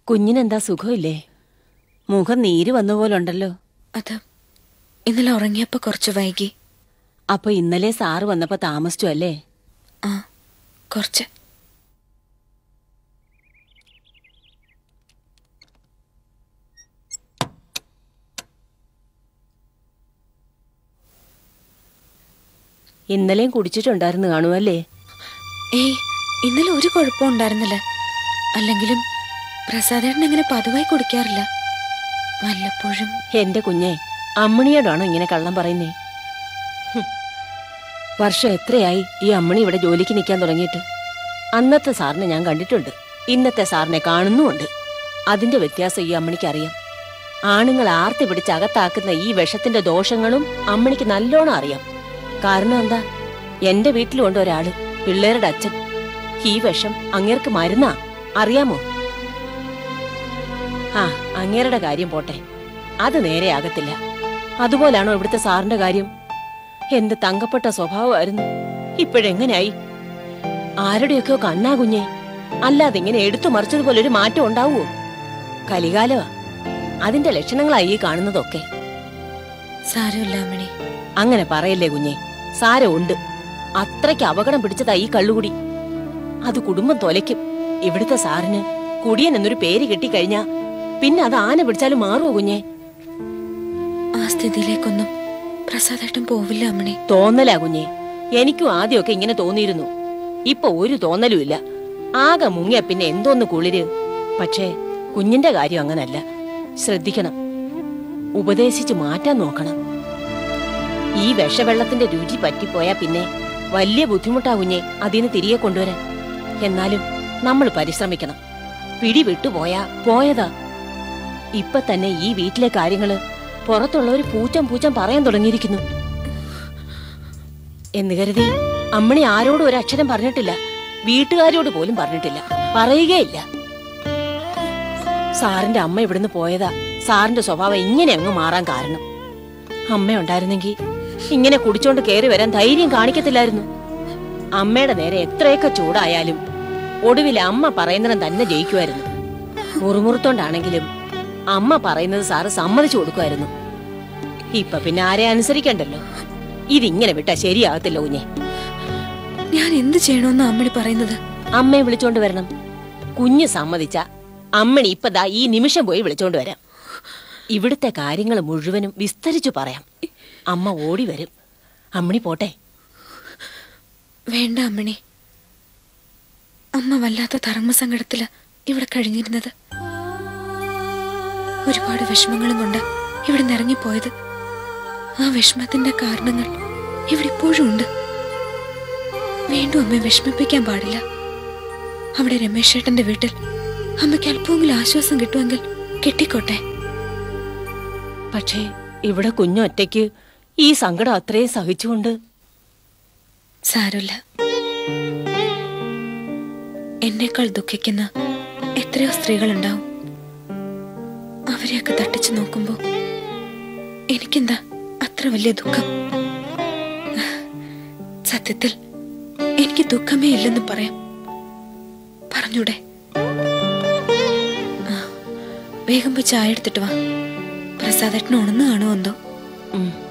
കുഞ്ഞിനെന്താ സുഖമില്ലേ മുഖം നീര് വന്ന പോലുണ്ടല്ലോ അത് ഇന്നലെ ഉറങ്ങിയപ്പോ കുറച്ച് വൈകി അപ്പൊ ഇന്നലെ സാറ് വന്നപ്പോ താമസിച്ചു അല്ലേ ആ കുറച്ച് ഇന്നലെയും കുടിച്ചിട്ടുണ്ടായിരുന്നു കാണുമല്ലേ ഏയ് ഇന്നലെ ഒരു കുഴപ്പവും ഉണ്ടായിരുന്നില്ല അല്ലെങ്കിലും പ്രസാദേട്ടൻ അങ്ങനെ പതിവായി കുടിക്കാറില്ല വല്ലപ്പോഴും എന്റെ കുഞ്ഞെ അമ്മണിയോടാണോ ഇങ്ങനെ കള്ളം പറയുന്നേ ഹും. വർഷം എത്രയായി ഈ അമ്മണി ഇവിടെ ജോലിക്ക് നിൽക്കാൻ തുടങ്ങിയിട്ട് അന്നത്തെ സാറിനെ ഞാൻ കണ്ടിട്ടുണ്ട് ഇന്നത്തെ സാറിനെ കാണുന്നുമുണ്ട് അതിന്റെ വ്യത്യാസം ഈ അമ്മണിക്ക് അറിയാം ആണുങ്ങൾ ആർത്തി പിടിച്ച് അകത്താക്കുന്ന ഈ വിഷത്തിന്റെ ദോഷങ്ങളും അമ്മണിക്ക് നല്ലോണം അറിയാം കാരണം എന്താ എന്റെ വീട്ടിലുണ്ട് ഒരാള് പിള്ളേരുടെ അച്ഛൻ ഈ വിഷം അങ്ങേർക്ക് മരുന്നാ അറിയാമോ ആ അങ്ങേരുടെ കാര്യം പോട്ടെ അത് നേരെയാകത്തില്ല അതുപോലാണോ ഇവിടുത്തെ സാറിന്റെ കാര്യം എന്ത് തങ്കപ്പെട്ട സ്വഭാവമായിരുന്നു ഇപ്പോഴെങ്ങനെയായി ആരുടെയൊക്കെയോ കണ്ണാ കുഞ്ഞെ അല്ലാതെ ഇങ്ങനെ എടുത്തു മറിച്ചതുപോലെ ഒരു മാറ്റം ഉണ്ടാവുമോ കലികാലമാ അതിന്റെ ലക്ഷണങ്ങളായി ഈ കാണുന്നതൊക്കെ സാരമില്ല അമ്മണി അങ്ങനെ പറയല്ലേ കുഞ്ഞെ സാരമുണ്ട് അത്രയ്ക്ക് അപകടം പിടിച്ചതാ ഈ കള്ളുകുടി അത് കുടുംബം തൊലയ്ക്കും ഇവിടുത്തെ സാറിന് കുടിയൻ എന്നൊരു പേര് കിട്ടിക്കഴിഞ്ഞാ പിന്നെ അത് ആന പിടിച്ചാലും മാറുമോ കുഞ്ഞെ ആ സ്ഥിതിയിലേക്കൊന്നും പ്രസാദേട്ടൻ പോവില്ല അമ്മണി തോന്നലാ കുഞ്ഞെ എനിക്കും ആദ്യമൊക്കെ ഇങ്ങനെ തോന്നിയിരുന്നു ഇപ്പൊ ഒരു തോന്നലുമില്ല ആകെ മുങ്ങിയ പിന്നെ എന്തോന്ന് കുളിര് പക്ഷേ കുഞ്ഞിന്റെ കാര്യം അങ്ങനല്ല ശ്രദ്ധിക്കണം ഉപദേശിച്ച് മാറ്റാൻ നോക്കണം ഈ വിഷവെള്ളത്തിന്റെ രുചി പറ്റിപ്പോയാ പിന്നെ വലിയ ബുദ്ധിമുട്ടാ കുഞ്ഞെ അതിന് തിരികെ കൊണ്ടുവരാൻ എന്നാലും നമ്മൾ പരിശ്രമിക്കണം പിടി വിട്ടുപോയാ പോയതാ ഇപ്പൊ തന്നെ ഈ വീട്ടിലെ കാര്യങ്ങള് പുറത്തുള്ളവര് പൂച്ചം പൂച്ചം പറയാൻ തുടങ്ങിയിരിക്കുന്നു എന്ന് കരുതി അമ്മണി ആരോടും ഒരു അക്ഷരം പറഞ്ഞിട്ടില്ല വീട്ടുകാരോട് പോലും പറഞ്ഞിട്ടില്ല പറയുകയില്ല സാറിന്റെ അമ്മ ഇവിടുന്ന് പോയതാ സാറിന്റെ സ്വഭാവം ഇങ്ങനെ അങ്ങ് മാറാൻ കാരണം അമ്മ ഉണ്ടായിരുന്നെങ്കിൽ ഇങ്ങനെ കുടിച്ചോണ്ട് കയറി വരാൻ ധൈര്യം കാണിക്കത്തില്ലായിരുന്നു അമ്മയുടെ നേരെ എത്രയൊക്കെ ചൂടായാലും ഒടുവിൽ അമ്മ പറയുന്നിടം തന്നെ ജയിക്കുമായിരുന്നു മുറുമുറുത്തോണ്ടാണെങ്കിലും അമ്മ പറയുന്നത് സാറ് സമ്മതിച്ചു കൊടുക്കുമായിരുന്നു ഇപ്പൊ പിന്നെ ആരെ അനുസരിക്കണ്ടല്ലോ ഇതിങ്ങനെ വിട്ടാ ശരിയാകത്തില്ല കുഞ്ഞെ ഞാൻ എന്ത് ചെയ്യണമെന്ന് അമ്മണി പറയുന്നത് അമ്മയെ വിളിച്ചോണ്ട് വരണം കുഞ്ഞ് സമ്മതിച്ച അമ്മണി ഇപ്പതാ ഈ നിമിഷം പോയി വിളിച്ചോണ്ട് വരാം ഇവിടുത്തെ കാര്യങ്ങൾ മുഴുവനും വിസ്തരിച്ചു പറയാം അമ്മ ഓടി വരും അമ്മണി പോട്ടെ വേണ്ട അമ്മണി അമ്മ വല്ലാത്ത ധർമ്മസങ്കടത്തില് ഇവിടെ കഴിഞ്ഞിരുന്നത് ഒരുപാട് വിഷമങ്ങളും കൊണ്ട് ഇവിടെ നിറങ്ങിപ്പോയത് ആ വിഷമത്തിന്റെ കാരണങ്ങൾ ഇവിടെ ഇപ്പോഴും ഉണ്ട് വീണ്ടും അമ്മയെ വിഷമിപ്പിക്കാൻ പാടില്ല അവിടെ രമേശ് ചേട്ടന്റെ വീട്ടിൽ അമ്മയ്ക്ക് അല്പമെങ്കിലും ആശ്വാസം കിട്ടുമെങ്കിൽ കിട്ടിക്കോട്ടെ പക്ഷേ ഇവിടെ കുഞ്ഞൊറ്റയ്ക്ക് ഈ സങ്കടം അത്രയും സഹിച്ചുകൊണ്ട് സാരമില്ല എന്നേക്കാൾ ദുഃഖിക്കുന്ന എത്രയോ സ്ത്രീകളുണ്ടാവും അവരെയൊക്കെ തട്ടിച്ചു നോക്കുമ്പോ എനിക്കെന്താ അത്ര വലിയ ദുഃഖം സത്യത്തിൽ എനിക്ക് ദുഃഖമേ ഇല്ലെന്ന് പറയാം പറഞ്ഞൂടെ ആ, വേഗം പോയി ചായ എടുത്തിട്ട് വാ പ്രസാദേട്ടന് ഉണന്ന് കാണുമോ എന്തോ ഉം